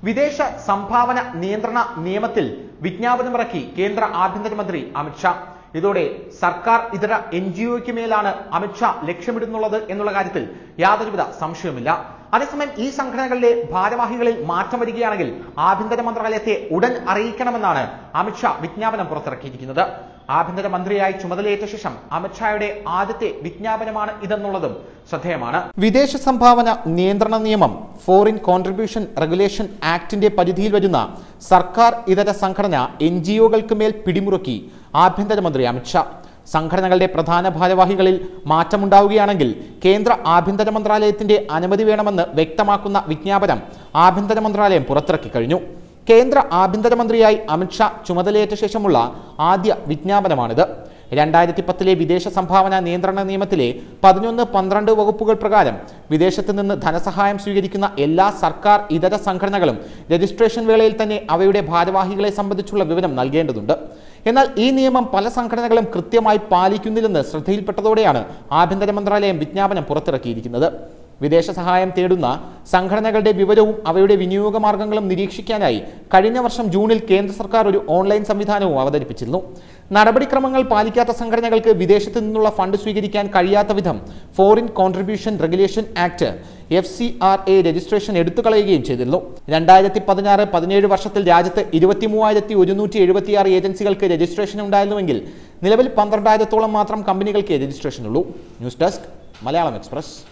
വിദേശ സംഭാവന നിയന്ത്രണ നിയമത്തിൽ വിജ്ഞാപനമിറക്കി കേന്ദ്ര ആഭ്യന്തരമന്ത്രി അമിത്ഷാ ഇതോടെ സർക്കാർ ഇതര എൻ ജി ഒക്ക് മേലാണ് അമിത്ഷാ ലക്ഷ്യമിടുന്നുള്ളത് എന്നുള്ള കാര്യത്തിൽ യാതൊരുവിധ സംശയവുമില്ല അതേസമയം ഈ സംഘടനകളിലെ ഭാരവാഹികളിൽ മാറ്റം വരികയാണെങ്കിൽ ആഭ്യന്തര മന്ത്രാലയത്തെ ഉടൻ അറിയിക്കണമെന്നാണ് അമിത്ഷാ വിജ്ഞാപനം പുറത്തിറക്കിയിരിക്കുന്നത് ആഭ്യന്തര മന്ത്രിയായി ചുമതലയേറ്റ ശേഷം അമിത്ഷായുടെ ആദ്യത്തെ വിജ്ഞാപനമാണ് ഇതെന്നുള്ളതും ശ്രദ്ധേയമാണ് വിദേശ സംഭാവന നിയന്ത്രണ നിയമം ഫോറിൻ കോൺട്രിബ്യൂഷൻ റെഗുലേഷൻ ആക്ടിന്റെ പരിധിയിൽ വരുന്ന സർക്കാർ ഇതര സംഘടന എൻ ജി ഒകൾക്ക് മേൽ പിടിമുറുക്കി ആഭ്യന്തരമന്ത്രി അമിത്ഷാ സംഘടനകളുടെ പ്രധാന ഭാരവാഹികളിൽ മാറ്റമുണ്ടാവുകയാണെങ്കിൽ കേന്ദ്ര ആഭ്യന്തര മന്ത്രാലയത്തിന്റെ അനുമതി വേണമെന്ന് വ്യക്തമാക്കുന്ന വിജ്ഞാപനം ആഭ്യന്തര മന്ത്രാലയം പുറത്തിറക്കി കഴിഞ്ഞു കേന്ദ്ര ആഭ്യന്തരമന്ത്രിയായി അമിത്ഷാ ചുമതലയേറ്റ ശേഷമുള്ള ആദ്യ വിജ്ഞാപനമാണിത് രണ്ടായിരത്തി പത്തിലെ വിദേശ സംഭാവന നിയന്ത്രണ നിയമത്തിലെ പതിനൊന്ന് പന്ത്രണ്ട് വകുപ്പുകൾ പ്രകാരം വിദേശത്ത് നിന്ന് ധനസഹായം സ്വീകരിക്കുന്ന എല്ലാ സർക്കാർ ഇതര സംഘടനകളും രജിസ്ട്രേഷൻ വേളയിൽ തന്നെ അവയുടെ ഭാരവാഹികളെ സംബന്ധിച്ചുള്ള വിവരം നൽകേണ്ടതുണ്ട് എന്നാൽ ഈ നിയമം പല സംഘടനകളും കൃത്യമായി പാലിക്കുന്നില്ലെന്ന് ശ്രദ്ധയിൽപ്പെട്ടതോടെയാണ് ആഭ്യന്തര മന്ത്രാലയം വിജ്ഞാപനം പുറത്തിറക്കിയിരിക്കുന്നത് വിദേശ സഹായം തേടുന്ന സംഘടനകളുടെ വിവരവും അവയുടെ വിനിയോഗ മാർഗങ്ങളും നിരീക്ഷിക്കാനായി കഴിഞ്ഞ വർഷം ജൂണിൽ കേന്ദ്ര സർക്കാർ ഒരു ഓൺലൈൻ സംവിധാനവും അവതരിപ്പിച്ചിരുന്നു നടപടിക്രമങ്ങൾ പാലിക്കാത്ത സംഘടനകൾക്ക് വിദേശത്ത് നിന്നുള്ള ഫണ്ട് സ്വീകരിക്കാൻ കഴിയാത്ത വിധം foreign contribution regulation act F C R A registration എടുത്തുകളയുകയും ചെയ്തിരുന്നു രണ്ടായിരത്തി പതിനാറ് പതിനേഴ് വർഷത്തിൽ രാജ്യത്ത് ഇരുപത്തി മൂവായിരത്തി ഒരുന്നൂറ്റി എഴുപത്തിയാറ് ഏജൻസികൾക്ക് രജിസ്ട്രേഷൻ ഉണ്ടായിരുന്നുവെങ്കിൽ നിലവിൽ പന്ത്രണ്ടായിരത്തോളം മാത്രം കമ്പനികൾക്ക് രജിസ്ട്രേഷൻ ഉള്ളൂ ന്യൂസ് ഡെസ്ക് മലയാളം എക്സ്പ്രസ്